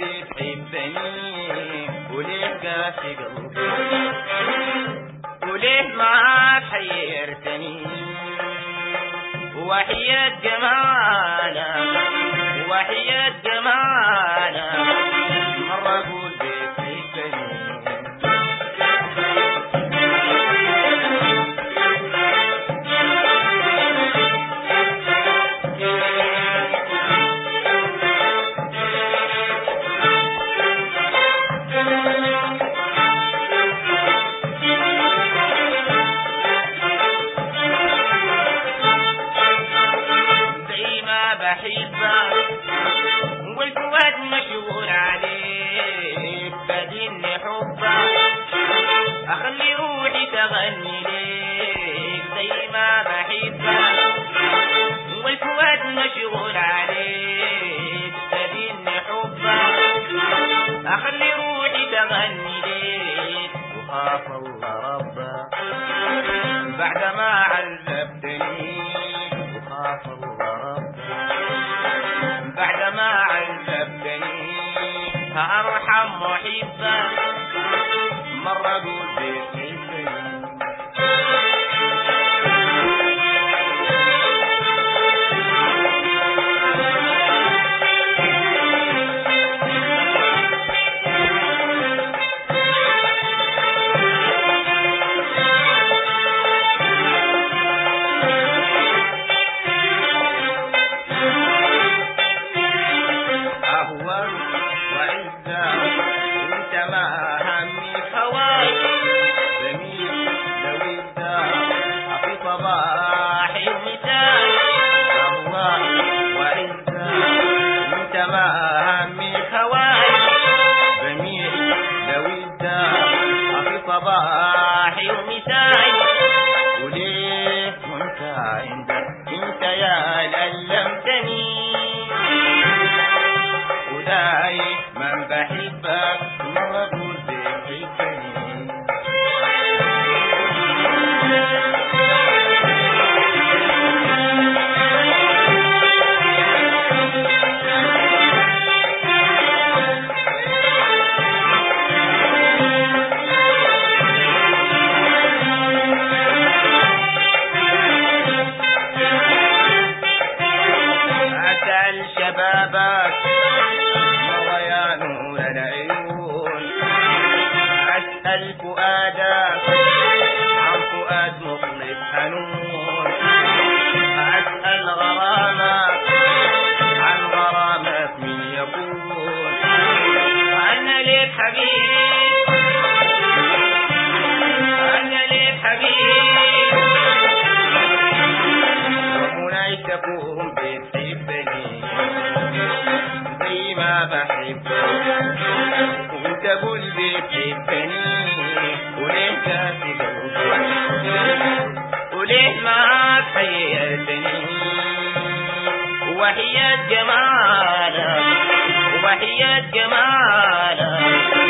بتحبني وليه قاسي قلبي وليه ما حيرتني وحياة جمالك وحياة جمالك مرة أقول بتحبني زي ما بحبك والفؤاد مشغول عليك بدين حبك اخلي روحي تغني ليك زي ما بحبك والفؤاد مشغول عليك بدين حبك اخلي روحي تغني ليك وخاف الله ربك بعدما عذبتني وخاف الله ربك بعدما عذبتني ارحم محبك مرة اقول بتحبني أهوى وعزة انت ما همي خواي جميل لو ابدا في صباحي ومساء أهوى وعزة انت ما همي خواي جميل لو ابدا في صباحي ومساء وليه وانت عندك انت يا لألمتني وداي من بحبك مرة أقول بتحبني أسأل شبابك مرة يا نور العيون أسأل فؤادك عن فؤاد مخلص حنون أسأل غرامك عن غرامك من يكون أنا ليك حبيب أنا ليك حبيب ومناي تكون بتحبني زي ما بحبك وتقول بتحبني وليه كافي قلبي وليه ما تحيرتني وحياة جمالك وحياة جمالك